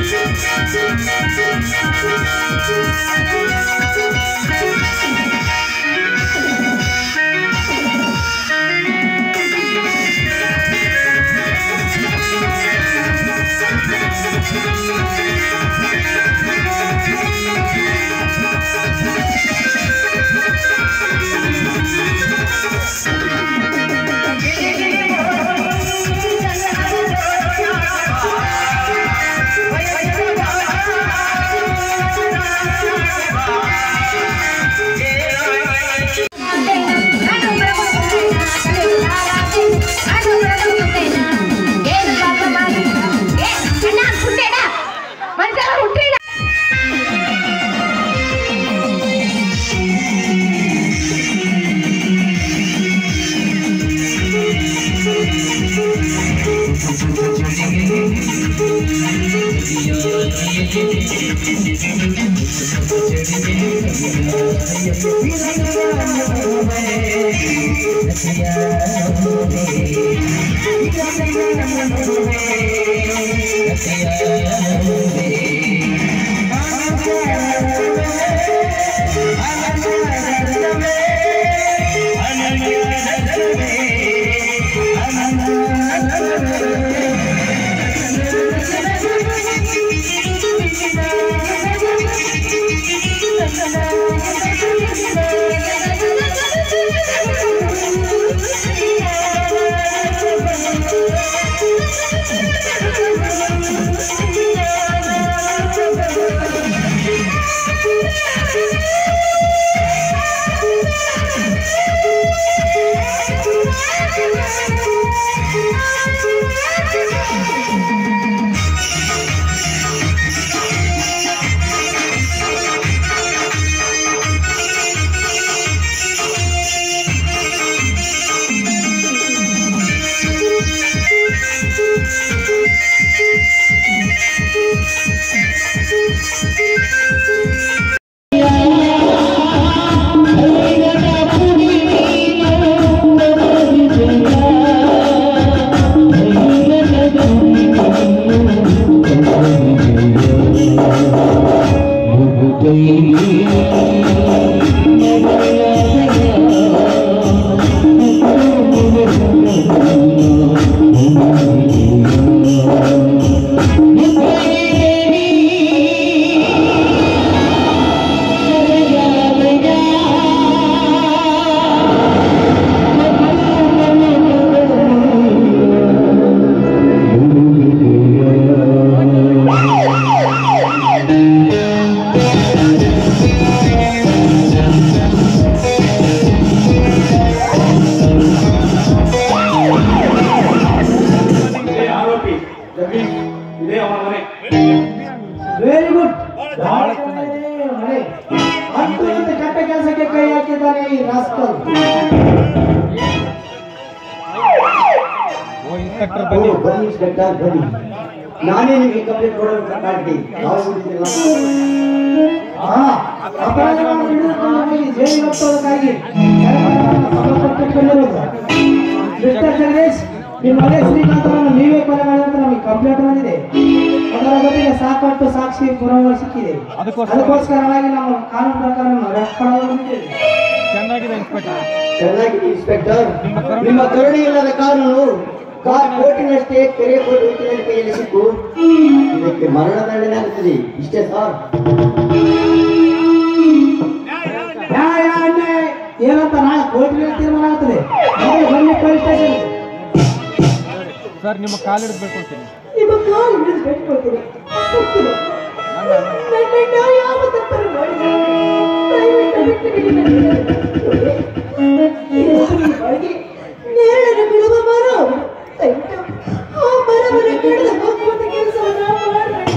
ಇದೇ ಆರೋಪಿ ಜಗದೀಶ್ ಇದೇ ಅವನ ಮನೆ ವೆರಿ ಗುಡ್ ಮನೆ ಹತ್ತು ಮಂದಿ ಕೆಟ್ಟ ಕೆಲಸಕ್ಕೆ ಕೈ ಹಾಕಿದ್ದಾನೆ ಈ ರಾಸ್ಕಲ್ ಓ, ಬನ್ನಿ ಇನ್ಸ್ಪೆಕ್ಟರ್ ಬನ್ನಿ ನಾನೇ ನಿಮಗೆ ಕಂಪ್ಲೇಂಟ್ ಕೊಡೋದು ಕಾಟಿ ನಾವು ಬಿಟ್ಟಿದ್ದಿಲ್ಲ. ಹಾ ಅಪರಾಧವನ್ನು ಹಿಡಿದುಕೊಂಡು ಹೋಗಿ ಜೈಲಿಗೆ ಹತ್ತೋದಕ್ಕಾಗಿ ಸರ್ಕಾರವನ್ನು ಸಮರ್ಪಿಸಿಕೊಂಡಿರುವುದು. ಮಿಸ್ಟರ್ ಜಗದೀಶ್ ನಿಮ್ಮ ಮನೆ ಶ್ರೀಕಾಂತರನ್ನು ನೀವೇ ಕೊಲೆ ಮಾಡಿದಂತ ನಮಗೆ ಕಂಪ್ಲೇಂಟ್ ಬಂದಿದೆ ಅದರ ಜೊತೆಗೆ ಸಾಕಷ್ಟು ಸಾಕ್ಷಿ ಪುರಾವೆಗಳು ಸಿಕ್ಕಿದೆ ಅದಕ್ಕೋಸ್ಕರವಾಗಿ ನಾವು ಕಾನೂನು ಪ್ರಕಾರ ನಾವು ಅರೆಸ್ಟ್ ಮಾಡಲು ಬಂದಿದ್ದೇವೆ ಚೆನ್ನಾಗಿದೆ ಇನ್ಸ್ಪೆಕ್ಟರ್ ಚೆನ್ನಾಗಿದೆ ಇನ್ಸ್ಪೆಕ್ಟರ್ ನಿಮ್ಮ ಕರುಣೆ ಇಲ್ಲದ ಕಾನೂನು ಕಾ- ಕೋರ್ಟಿನಷ್ಟೇ ಕೆರೆ ಕೋರ್ಟ್ ವಕೀಲರ ಕೈಯಲ್ಲಿ ಸಿಕ್ಕು ಇದಕ್ಕೆ ಮರಣ ದಂಡನೆ ಆಗುತ್ತದೆ ಇಷ್ಟೇ ಸರ್ ನ್ಯಾಯ ಅನ್ಯಾಯ ಏನಂತ ನಾಳೆ ಕೋರ್ಟಿನಲ್ಲಿ ತೀರ್ಮಾನ ಆಗ್ತದೆ ಮೊದಲು ಬನ್ನಿ ಪೊಲೀಸ್ ಸ್ಟೇಷನ್ ಸರ್ ನಿಮ್ಮ ಕಾಲು ಹಿಡಿದು ಬೇಡ್ಕೊಳ್ತೀನಿ ನಿಮ್ಮ ಕಾಲು ಹಿಡಿದು ಬೆಟ್ಕೊಳ್ತೀನಿ ಗೊತ್ತಿಲ್ಲ. ನನ್ನನ್ನ ಯಾವ ತಪ್ಪನ್ನು ಮಾಡಿಲ್ಲ ದಯವಿಟ್ಟು ಬಿಟ್ಟು ಬಿಡಿ ನನ್ನನ್ನ. ಇದು ಈ ಒಳಗೆ ನೇರಳೆ ಬಿಡುವ ಮರ ಅವನು. ದಯವಿಟ್ಟು ಆ ಮರವನ್ನು ಕಡಿದು ಹೋಗುವಂತ ಕೆಲಸವನ್ನು ಮಾಡಬೇಡಿ.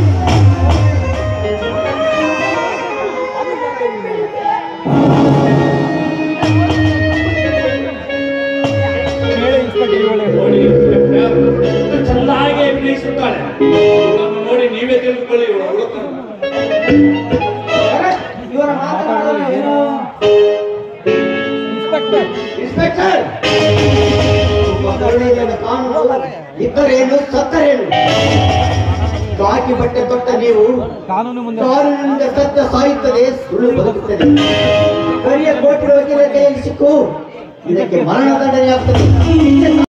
ಹೇಳಿ ಇನ್ಸ್ಪೆಕ್ಟರ್ ಒಳ್ಳೆ ನೋಡಿ ಇನ್ಸ್ಪೆಕ್ಟರ್ ಚೆನ್ನಾಗಿ ಅಭಿನಯಿಸುತ್ತಾಳೆ ನನ್ನ ನೋಡಿ ನೀವೇ ತಿಳಿದುಕೊಳ್ಳಿ ಇವಳು ಹುಡುಕನ್ನು. ಇವರ ಮಾತನಾಡಲು ಏನು ಇನ್ಸ್ಪೆಕ್ಟರ್ ಇನ್ಸ್ಪೆಕ್ಟರ್ ನಿಮ್ಮ ಕರುಣೆ ಇಲ್ಲದ ಕಾನೂನು ಇದ್ದರೇನು ಸತ್ತರೇನು ಕಾಕಿ ಬಟ್ಟೆ ತೊಟ್ಟ ನೀವು ಕಾನೂನು ಮುಂದೆ ಕಾನೂನಿನಿಂದ ಸತ್ಯ ಸಾಯುತ್ತದೆ ಸುಳ್ಳು ಬದುಕುತ್ತದೆ ಕರಿಯ ಕೋಟಿನ ವಕೀಲರ ಕೈಯಲ್ಲಿ ಸಿಕ್ಕು ಇದಕ್ಕೆ ಮರಣದಂಡನೆ ಆಗ್ತದೆ